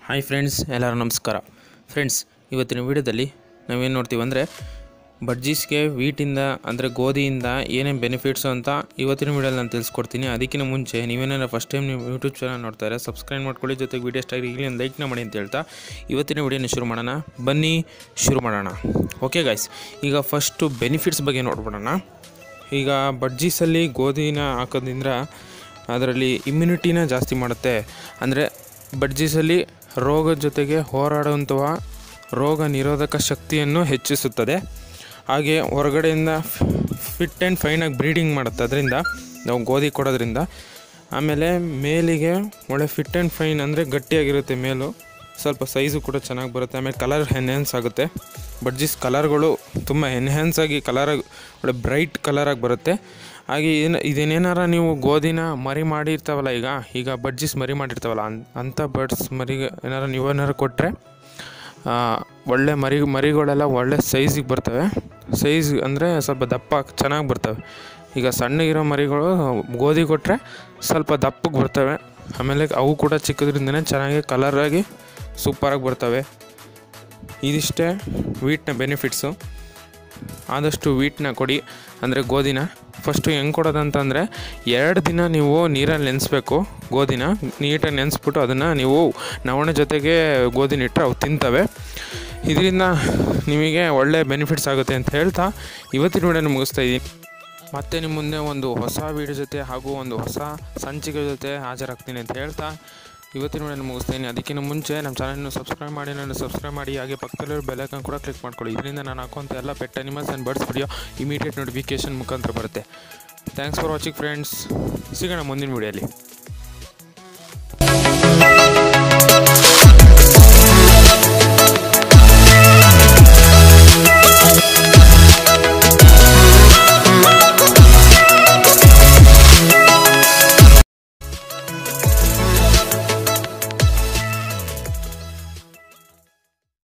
hi friends ಎಲ್ಲರೂ ನಮಸ್ಕಾರ friends ಇವತ್ತಿನ ವಿಡಿಯೋದಲ್ಲಿ ನಾವೇನು ನೋಡ್ತೀವಿ ಅಂದರೆ ಬಡ್ಜೀಸ್ಗೆ ವೀಟಿಂದ ಅಂದರೆ ಗೋಧಿಯಿಂದ ಏನೇನು ಬೆನಿಫಿಟ್ಸು ಅಂತ ಇವತ್ತಿನ ವಿಡಿಯೋಲಿ ನಾನು ತಿಳಿಸ್ಕೊಡ್ತೀನಿ ಅದಕ್ಕಿಂತ ಮುಂಚೆ ನೀವೇನಾದ್ರು ಫಸ್ಟ್ ಟೈಮ್ ನೀವು ಯೂಟ್ಯೂಬ್ ಚಾನಲ್ ನೋಡ್ತಾರೆ ಸಬ್ಸ್ಕ್ರೈಬ್ ಮಾಡ್ಕೊಳ್ಳಿ ಜೊತೆಗೆ ವೀಡಿಯೋ ಇಷ್ಟ ಈಗಲೇ ಒಂದು ಲೈಕ್ನ ಮಾಡಿ ಅಂತ ಹೇಳ್ತಾ ಇವತ್ತಿನ ವಿಡಿಯೋನ ಶುರು ಮಾಡೋಣ ಬನ್ನಿ ಶುರು ಮಾಡೋಣ ಓಕೆ ಗಾಯ್ಸ್ ಈಗ ಫಸ್ಟು ಬೆನಿಫಿಟ್ಸ್ ಬಗ್ಗೆ ನೋಡ್ಬಿಡೋಣ ಈಗ ಬಡ್ಜೀಸಲ್ಲಿ ಗೋಧಿನ ಹಾಕೋದ್ರಿಂದ ಅದರಲ್ಲಿ ಇಮ್ಯುನಿಟಿನ ಜಾಸ್ತಿ ಮಾಡುತ್ತೆ ಅಂದರೆ ಬಡ್ಜೀಸಲ್ಲಿ ರೋಗದ ಜೊತೆಗೆ ಹೋರಾಡುವಂತಹ ರೋಗ ನಿರೋಧಕ ಶಕ್ತಿಯನ್ನು ಹೆಚ್ಚಿಸುತ್ತದೆ ಹಾಗೆ ಹೊರಗಡೆಯಿಂದ ಫಿಟ್ ಆ್ಯಂಡ್ ಫೈನಾಗಿ ಬ್ರೀಡಿಂಗ್ ಮಾಡುತ್ತೆ ಅದರಿಂದ ನಾವು ಗೋಧಿ ಕೊಡೋದ್ರಿಂದ ಆಮೇಲೆ ಮೇಲಿಗೆ ಒಳ್ಳೆ ಫಿಟ್ ಆ್ಯಂಡ್ ಫೈನ್ ಅಂದರೆ ಗಟ್ಟಿಯಾಗಿರುತ್ತೆ ಮೇಲು ಸ್ವಲ್ಪ ಸೈಜು ಕೂಡ ಚೆನ್ನಾಗಿ ಬರುತ್ತೆ ಆಮೇಲೆ ಕಲರ್ ಎನ್ಹ್ಯಾನ್ಸ್ ಆಗುತ್ತೆ ಬಡ್ಜಿಸ್ ಕಲರ್ಗಳು ತುಂಬ ಎನ್ಹ್ಯಾನ್ಸ್ ಆಗಿ ಕಲರ್ ಒಳ್ಳೆ ಬ್ರೈಟ್ ಕಲರಾಗಿ ಬರುತ್ತೆ ಹಾಗೆ ಏನು ಇದೇನೇನಾರ ನೀವು ಗೋಧಿನ ಮರಿ ಮಾಡಿರ್ತಾವಲ್ಲ ಈಗ ಈಗ ಬಡ್ಜಿಸ್ ಮರಿ ಮಾಡಿರ್ತಾವಲ್ಲ ಅನ್ ಅಂಥ ಬರ್ಡ್ಸ್ ಮರಿಗೆ ಏನಾರು ನೀವೇನಾರು ಕೊಟ್ಟರೆ ಒಳ್ಳೆ ಮರಿ ಮರಿಗಳೆಲ್ಲ ಒಳ್ಳೆ ಸೈಜಿಗೆ ಬರ್ತವೆ ಸೈಜ್ ಅಂದರೆ ಸ್ವಲ್ಪ ದಪ್ಪ ಚೆನ್ನಾಗಿ ಬರ್ತವೆ ಈಗ ಸಣ್ಣಗಿರೋ ಮರಿಗಳು ಗೋಧಿ ಕೊಟ್ಟರೆ ಸ್ವಲ್ಪ ದಪ್ಪಗೆ ಬರ್ತವೆ ಆಮೇಲೆ ಅವು ಕೂಡ ಚಿಕ್ಕದ್ರಿಂದನೇ ಚೆನ್ನಾಗಿ ಕಲರಾಗಿ ಸೂಪರಾಗಿ ಬರ್ತವೆ ಇದಿಷ್ಟೇ ವೀಟ್ನ ಬೆನಿಫಿಟ್ಸು ಆದಷ್ಟು ವೀಟ್ನ ಕೊಡಿ ಅಂದರೆ ಗೋಧಿನ ಫಸ್ಟು ಹೆಂಗೆ ಕೊಡೋದಂತಂದರೆ ಎರಡು ದಿನ ನೀವು ನೀರಲ್ಲಿ ನೆನೆಸ್ಬೇಕು ಗೋಧಿನ ನೀಟಾಗಿ ನೆನೆಸ್ಬಿಟ್ಟು ಅದನ್ನು ನೀವು ನವಣೆ ಜೊತೆಗೆ ಗೋಧಿನ ಇಟ್ಟರೆ ಅವು ತಿಂತವೆ ಇದರಿಂದ ನಿಮಗೆ ಒಳ್ಳೆ ಬೆನಿಫಿಟ್ಸ್ ಆಗುತ್ತೆ ಅಂತ ಹೇಳ್ತಾ ಇವತ್ತಿನ ವಿಡಿಯೋನ ಮುಗಿಸ್ತಾ ಇದ್ದೀನಿ ಮತ್ತೆ ನಿಮ್ಮ ಮುಂದೆ ಒಂದು ಹೊಸ ವೀಡಿಯೋ ಜೊತೆ ಹಾಗೂ ಒಂದು ಹೊಸ ಸಂಚಿಕೆ ಜೊತೆ ಹಾಜರಾಗ್ತೀನಿ ಅಂತ ಹೇಳ್ತಾ ಇವತ್ತಿನ ವಿಡಿಯೋನ ಮುಗಿಸ್ತೀನಿ ಅದಕ್ಕಿಂತ ಮುಂಚೆ ನಮ್ಮ ಚಾನಲ್ನ ಸಬ್ಸ್ಕ್ರೈಬ್ ಮಾಡಿ ನಾನು ಸಬ್ಸ್ಕ್ರೈಬ್ ಮಾಡಿ ಹಾಗೆ ಪಕ್ಕದಲ್ಲಿರೋ ಬೆಲ್ಲೈಕನ್ ಕೂಡ ಕ್ಲಿಕ್ ಮಾಡ್ಕೊಳ್ಳಿ ಇದರಿಂದ ನಾನು ಹಾಕುವಂಥ ಎಲ್ಲ pet animals and birds video immediate notification ಮುಖಾಂತರ ಬರುತ್ತೆ ಥ್ಯಾಂಕ್ಸ್ ಫಾರ್ ವಾಚಿಂಗ್ ಫ್ರೆಂಡ್ಸ್ ಸಿಗೋಣ ಮುಂದಿನ ವಿಡಿಯೋಲಿ